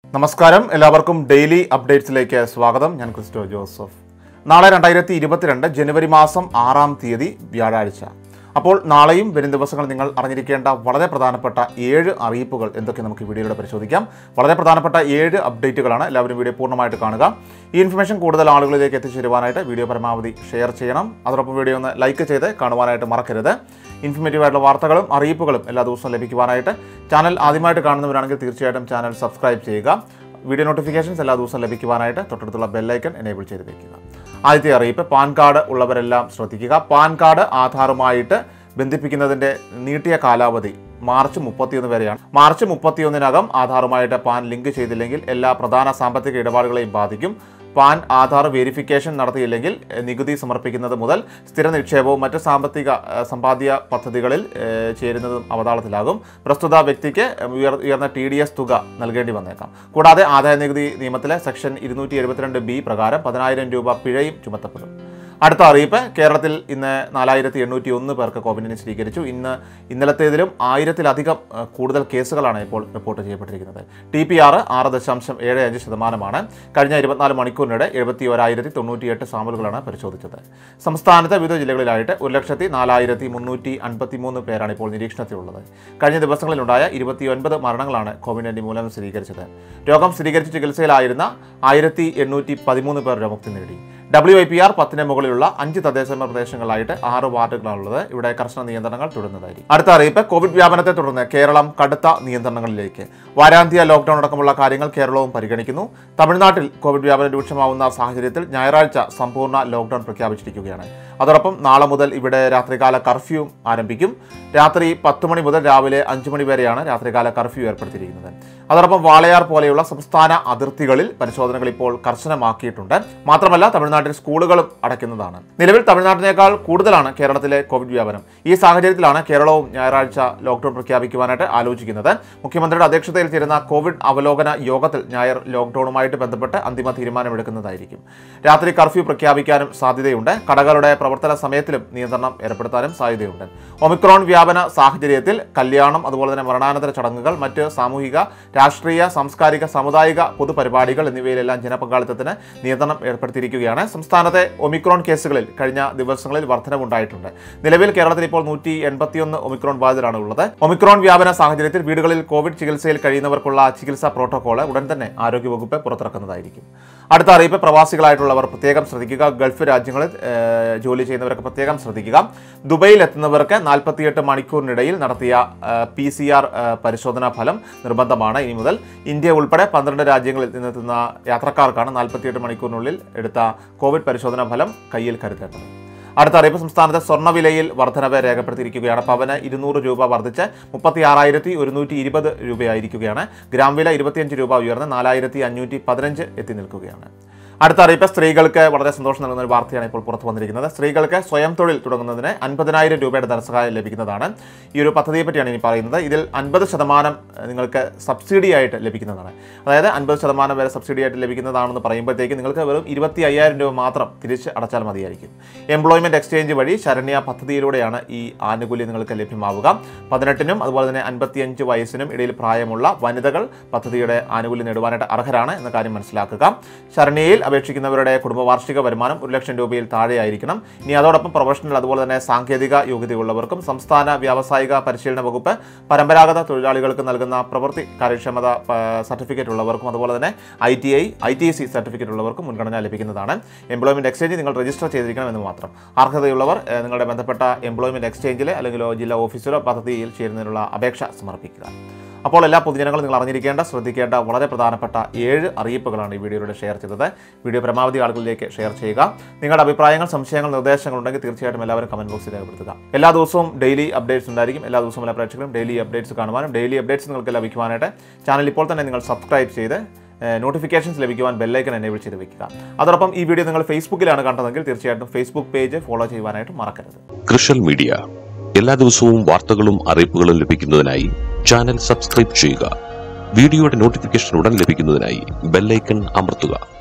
നമസ്കാരം എല്ലാവർക്കും ഡെയിലി അപ്ഡേറ്റ്സിലേക്ക് സ്വാഗതം ഞാൻ ക്രിസ്റ്റോ ജോസഫ് നാളെ രണ്ടായിരത്തി ഇരുപത്തിരണ്ട് ജനുവരി മാസം ആറാം തീയതി വ്യാഴാഴ്ച അപ്പോൾ നാളെയും വരും ദിവസങ്ങളിൽ നിങ്ങൾ അറിഞ്ഞിരിക്കേണ്ട വളരെ പ്രധാനപ്പെട്ട ഏഴ് അറിയിപ്പുകൾ എന്തൊക്കെ നമുക്ക് ഈ വീഡിയോയിലൂടെ പരിശോധിക്കാം വളരെ പ്രധാനപ്പെട്ട ഏഴ് അപ്ഡേറ്റുകളാണ് എല്ലാവരും വീഡിയോ പൂർണ്ണമായിട്ട് കാണുക ഈ ഇൻഫർമേഷൻ കൂടുതൽ ആളുകളിലേക്ക് എത്തിച്ചേരുവാനായിട്ട് വീഡിയോ പരമാവധി ഷെയർ ചെയ്യണം അതോടൊപ്പം വീഡിയോ ഒന്ന് ലൈക്ക് ചെയ്ത് കാണുവാനായിട്ട് മറക്കരുത് ഇൻഫർമേറ്റീവ് ആയിട്ടുള്ള വാർത്തകളും അറിയിപ്പുകളും എല്ലാ ദിവസവും ലഭിക്കുവാനായിട്ട് ചാനൽ ആദ്യമായിട്ട് കാണുന്നവരാണെങ്കിൽ തീർച്ചയായിട്ടും ചാനൽ സബ്സ്ക്രൈബ് ചെയ്യുക വീഡിയോ നോട്ടിഫിക്കേഷൻസ് എല്ലാ ദിവസവും ലഭിക്കുവാനായിട്ട് തൊട്ടടുത്തുള്ള ബെല്ലൈക്കൺ എനേബിൾ ചെയ്ത് വെക്കുക ആദ്യത്തെ അറിയിപ്പ് പാൻ കാർഡ് ഉള്ളവരെല്ലാം ശ്രദ്ധിക്കുക പാൻ കാർഡ് ആധാറുമായിട്ട് ബന്ധിപ്പിക്കുന്നതിൻ്റെ നീട്ടിയ കാലാവധി മാർച്ച് മുപ്പത്തിയൊന്ന് വരെയാണ് മാർച്ച് മുപ്പത്തിയൊന്നിനകം ആധാറുമായിട്ട് പാൻ ലിങ്ക് ചെയ്തില്ലെങ്കിൽ എല്ലാ പ്രധാന സാമ്പത്തിക ഇടപാടുകളെയും ബാധിക്കും പാൻ ആധാർ വെരിഫിക്കേഷൻ നടത്തിയില്ലെങ്കിൽ എഹ്, നികുതി സമർപ്പിക്കുന്നത് മുതൽ സ്ഥിര നിക്ഷേപവും മറ്റ് സാമ്പത്തിക എഹ്, സമ്പാദ്യ പദ്ധതികളിൽ എഹ്, ചേരുന്നതും അവതാളത്തിലാകും പ്രസ്തുത വ്യക്തിക്ക് ഉയർ- ഉയർന്ന ടി ഡി എസ് തുക നൽകേണ്ടി വന്നേക്കാം കൂടാതെ ആദായ നികുതി നിയമത്തിലെ സെക്ഷൻ ഇരുന്നൂറ്റി എഴുപത്തിരണ്ട് ബി പ്രകാരം പതിനായിരം രൂപ പിഴയും ചുമത്തപ്പെടും അടുത്ത അറിയിപ്പ് കേരളത്തിൽ ഇന്ന് നാലായിരത്തി എണ്ണൂറ്റി ഒന്ന് പേർക്ക് കോവിഡിനെ സ്ഥിരീകരിച്ചു ഇന്ന് ഇന്നലത്തേതിലും ആയിരത്തിലധികം ഏഹ്, കൂടുതൽ കേസുകളാണ് ഇപ്പോൾ റിപ്പോർട്ട് ചെയ്യപ്പെട്ടിരിക്കുന്നത് ടി പി ആർ ആറ് ദശാംശം ഏഴ് അഞ്ച് ശതമാനമാണ് കഴിഞ്ഞ ഇരുപത്തിനാല് മണിക്കൂറിനിടെ എഴുപത്തി ഒരായിരത്തി തൊണ്ണൂറ്റിയെട്ട് സാമ്പിളുകളാണ് പരിശോധിച്ചത് സംസ്ഥാനത്തെ വിവിധ ജില്ലകളിലായിട്ട് ഒരു ലക്ഷത്തി നാലായിരത്തി മുന്നൂറ്റി അൻപത്തി മൂന്ന് പേരാണ് ഇപ്പോൾ നിരീക്ഷണത്തിലുള്ളത് കഴിഞ്ഞ ദിവസങ്ങളിലുണ്ടായ ഇരുപത്തിയൊൻപത് മരണങ്ങളാണ് കോവിഡ് നയൻറ്റീൻ മൂലം സ്ഥിരീകരിച്ചത് രോഗം സ്ഥിരീകരിച്ച് ചികിത്സയിലായിരുന്ന ആയിരത്തി എണ്ണൂറ്റി പതിമൂന്ന് പേർ രോഗമുക്തി നേടി ഡബ്ല്യു ഐ പി ആർ പത്തിന് മുകളിലുള്ള അഞ്ച് തദ്ദേശ പ്രദേശങ്ങളായിട്ട് ആറ് വാർഡുകളാണുള്ളത് ഇവിടെ കർശന നിയന്ത്രണങ്ങൾ തുടരുന്നതായിരിക്കും അടുത്ത അറിയിപ്പ് കോവിഡ് വ്യാപനത്തെ തുടർന്ന് കേരളം കടുത്ത നിയന്ത്രണങ്ങളിലേക്ക് വാരാന്ത്യ ലോക്ഡൌൺ അടക്കമുള്ള കാര്യങ്ങൾ കേരളവും പരിഗണിക്കുന്നു തമിഴ്നാട്ടിൽ കോവിഡ് വ്യാപനം രൂക്ഷമാവുന്ന സാഹചര്യത്തിൽ ഞായറാഴ്ച സമ്പൂർണ്ണ ലോക്ഡൌൺ പ്രഖ്യാപിച്ചിരിക്കുകയാണ് അതോടൊപ്പം നാളെ മുതൽ ഇവിടെ രാത്രികാല കർഫ്യൂ ആരംഭിക്കും രാത്രി പത്ത് മണി മുതൽ രാവിലെ അഞ്ച് മണി വരെയാണ് രാത്രികാല കർഫ്യൂ ഏർപ്പെടുത്തിയിരിക്കുന്നത് അതോടൊപ്പം വാളയാർ പോലെയുള്ള സംസ്ഥാന അതിർത്തികളിൽ പരിശോധനകൾ ഇപ്പോൾ കർശനമാക്കിയിട്ടുണ്ട് മാത്രമല്ല തമിഴ്നാട്ടിൽ സ്കൂളുകളും അടയ്ക്കുന്നതാണ് നിലവിൽ തമിഴ്നാട്ടിനേക്കാൾ കൂടുതലാണ് കേരളത്തിലെ കോവിഡ് വ്യാപനം ഈ സാഹചര്യത്തിലാണ് കേരളവും ഞായറാഴ്ച ലോക്ഡൌൺ പ്രഖ്യാപിക്കുവാനായിട്ട് ആലോചിക്കുന്നത് മുഖ്യമന്ത്രിയുടെ അധ്യക്ഷതയിൽ ചേരുന്ന കോവിഡ് അവലോകന യോഗത്തിൽ ഞായർ ലോക്ഡൌണുമായിട്ട് ബന്ധപ്പെട്ട് അന്തിമ തീരുമാനമെടുക്കുന്നതായിരിക്കും രാത്രി കർഫ്യൂ പ്രഖ്യാപിക്കാനും സാധ്യതയുണ്ട് കടകളുടെ പ്രവർത്തന സമയത്തിലും നിയന്ത്രണം ഏർപ്പെടുത്താനും സാധ്യതയുണ്ട് ഒമിക്രോൺ വ്യാപന സാഹചര്യത്തിൽ കല്യാണം അതുപോലെ തന്നെ മരണാനന്തര ചടങ്ങുകൾ മറ്റ് സാമൂഹിക രാഷ്ട്രീയ സാംസ്കാരിക സാമുദായിക പൊതുപരിപാടികൾ എന്നിവയിലെല്ലാം ജനപങ്കാളിത്തത്തിന് നിയന്ത്രണം ഏർപ്പെടുത്തിയിരിക്കുകയാണ് സംസ്ഥാനത്തെ ഒമിക്രോൺ കേസുകളിൽ കഴിഞ്ഞ ദിവസങ്ങളിൽ വർധനവുണ്ടായിട്ടുണ്ട് നിലവിൽ കേരളത്തിൽ ഇപ്പോൾ നൂറ്റി എൺപത്തിയൊന്ന് ഒമിക്രോൺ ബാധിതരാണ് ഉള്ളത് ഒമിക്രോൺ വ്യാപന സാഹചര്യത്തിൽ വീടുകളിൽ കോവിഡ് ചികിത്സയിൽ കഴിയുന്നവർക്കുള്ള ചികിത്സാ പ്രോട്ടോകോൾ ഉടൻ തന്നെ ആരോഗ്യവകുപ്പ് പുറത്തിറക്കുന്നതായിരിക്കും അടുത്ത അറിയിപ്പ് പ്രവാസികളായിട്ടുള്ളവർ പ്രത്യേകം ശ്രദ്ധിക്കുക ഗൾഫ് രാജ്യങ്ങളിൽ ഏഹ്, ജോലി ചെയ്യുന്നവരൊക്കെ പ്രത്യേകം ശ്രദ്ധിക്കുക ദുബൈയിൽ എത്തുന്നവർക്ക് നാൽപ്പത്തിയെട്ട് മണിക്കൂറിനിടയിൽ നടത്തിയ പി സി ആർ പരിശോധനാ ഫലം നിർബന്ധമാണ് ഇനി മുതൽ ഇന്ത്യ ഉൾപ്പെടെ പന്ത്രണ്ട് രാജ്യങ്ങളിൽ നിന്നെത്തുന്ന യാത്രക്കാർക്കാണ് നാൽപ്പത്തിയെട്ട് മണിക്കൂറിനുള്ളിൽ എടുത്ത കോവിഡ് പരിശോധനാ ഫലം കയ്യിൽ കരുതേണ്ടത് അടുത്ത അറിയിപ്പ് സംസ്ഥാനത്തെ സ്വർണ്ണവിലയിൽ വർധനവ് രേഖപ്പെടുത്തിയിരിക്കുകയാണ് പവന് ഇരുന്നൂറ് രൂപ വർദ്ധിച്ച് മുപ്പത്തി ആറായിരത്തി ഒരുന്നൂറ്റി ഇരുപത് രൂപയായിരിക്കുകയാണ് ഗ്രാം വില ഇരുപത്തിയഞ്ച് രൂപ ഉയർന്ന് നാലായിരത്തി അഞ്ഞൂറ്റി പതിനഞ്ച് എത്തി നിൽക്കുകയാണ് അടുത്ത അറിയിപ്പ് സ്ത്രീകൾക്ക് വളരെ സന്തോഷം നൽകുന്ന ഒരു വാർത്തയാണ് ഇപ്പോൾ പുറത്തു വന്നിരിക്കുന്നത് സ്ത്രീകൾക്ക് സ്വയം തൊഴിൽ തുടങ്ങുന്നതിന് അൻപതിനായിരം രൂപയുടെ ധനസഹായം ലഭിക്കുന്നതാണ് ഈ ഒരു പദ്ധതിയെ പറ്റിയാണ് ഇനി പറയുന്നത് ഇതിൽ അൻപത് ശതമാനം ഏഹ്, നിങ്ങൾക്ക് സബ്സിഡി ആയിട്ട് ലഭിക്കുന്നതാണ് അതായത് അൻപത് ശതമാനം വരെ സബ്സിഡി ആയിട്ട് ലഭിക്കുന്നതാണെന്ന് പറയുമ്പോഴത്തേക്ക് നിങ്ങൾക്ക് വെറും ഇരുപത്തി അയ്യായിരം രൂപ മാത്രം തിരിച്ച് അടച്ചാൽ മതിയായിരിക്കും എംപ്ലോയ്മെന്റ് എക്സ്ചേഞ്ച് വഴി ശരണ്യ പദ്ധതിയിലൂടെയാണ് ഈ ആനുകൂല്യം നിങ്ങൾക്ക് ലഭ്യമാവുക പതിനെട്ടിനും അതുപോലെ തന്നെ അൻപത്തിയഞ്ച് വയസ്സിനും ഇടയിൽ പ്രായമുള്ള വനിതകൾ പദ്ധതിയുടെ ആനുകൂല്യം നേടുവാനായിട്ട് അർഹരാണ് എന്ന കാര്യം മനസ്സിലാക്കുക ശരണ്യയിൽ അപേക്ഷിക്കുന്നവരുടെ കുടുംബ വാർഷിക വരുമാനം ഒരു ലക്ഷം രൂപയിൽ താഴെയായിരിക്കണം ഇനി അതോടൊപ്പം പ്രൊഫഷണൽ അതുപോലെ തന്നെ സാങ്കേതിക യോഗ്യതയുള്ളവർക്കും സംസ്ഥാന വ്യാവസായിക പരിശീലന വകുപ്പ് പരമ്പരാഗത തൊഴിലാളികൾക്ക് നൽകുന്ന പ്രവൃത്തി കാര്യക്ഷമത പ- സർട്ടിഫിക്കറ്റ് ഉള്ളവർക്കും അതുപോലെ തന്നെ I T I I T C certificate ഉള്ളവർക്കും മുൻഗണന ലഭിക്കുന്നതാണ് എംപ്ലോയ്മെന്റ് എക്സ്ചേഞ്ച് നിങ്ങൾ രജിസ്റ്റർ ചെയ്തിരിക്കണം എന്ന് മാത്രം അർഹതയുള്ളവർ ഏഹ്, നിങ്ങളുടെ ബന്ധപ്പെട്ട എംപ്ലോയ്മെന്റ് എക്സ്ചേഞ്ചിലെ അല്ലെങ്കിൽ ജില്ലാ ഓഫീസിലോ പദ്ധതിയിൽ ചേരുന്നതിനുള്ള അപേക്ഷ സമർപ്പിക്കുക അപ്പോൾ എല്ലാ പൊതുജനങ്ങളും നിങ്ങൾ അറിഞ്ഞിരിക്കേണ്ട ശ്രദ്ധിക്കേണ്ട വളരെ പ്രധാനപ്പെട്ട ഏഴ് അറിയിപ്പുകളാണ് ഈ വീഡിയോയിലൂടെ ഷെയർ ചെയ്തത് വീഡിയോ പരമാവധി ആളുകളിലേക്ക് ഷെയർ ചെയ്യുക നിങ്ങളുടെ അഭിപ്രായങ്ങൾ സംശയങ്ങൾ നിർദ്ദേശങ്ങൾ ഉണ്ടെങ്കിൽ തീർച്ചയായിട്ടും എല്ലാവരും കമന്റ് ബോക്സിൽ രേഖപ്പെടുത്തുക എല്ലാ ദിവസവും ഡെയിലി അപ്ഡേറ്റ്സ് ഉണ്ടായിരിക്കും എല്ലാ ദിവസവും എല്ലാ പ്രേക്ഷകരും ഡെയിലി അപ്ഡേറ്റ്സ് കാണുവാനും ഡെയിലി അപ്ഡേറ്റ്സ് നിങ്ങൾക്ക് ലഭിക്കുവാനായിട്ട് ചാനൽ ഇപ്പോൾ തന്നെ നിങ്ങൾ സബ്സ്ക്രൈബ് ചെയ്ത് നോട്ടിഫിക്കേഷൻസ് ലഭിക്കുവാൻ ബെല്ലൈക്കൻ എനേബിൾ ചെയ്ത് വെക്കുക അതോടൊപ്പം ഈ വീഡിയോ നിങ്ങൾ ഫേസ്ബുക്കിലാണ് കണ്ടതെങ്കിൽ തീർച്ചയായിട്ടും ഫേസ്ബുക്ക് പേജ് ഫോളോ ചെയ്യുവാനായിട്ട് മറക്കരുത് കൃഷൽ മീഡിയ എല്ലാ ദിവസവും വാർത്തകളും അറിയിപ്പുകളും ലഭിക്കുന്നതിനായി ചാനൽ സബ്സ്ക്രൈബ് ചെയ്യുക വീഡിയോയുടെ നോട്ടിഫിക്കേഷൻ ഉടൻ ലഭിക്കുന്നതിനായി ബെല്ലൈക്കൺ അമർത്തുക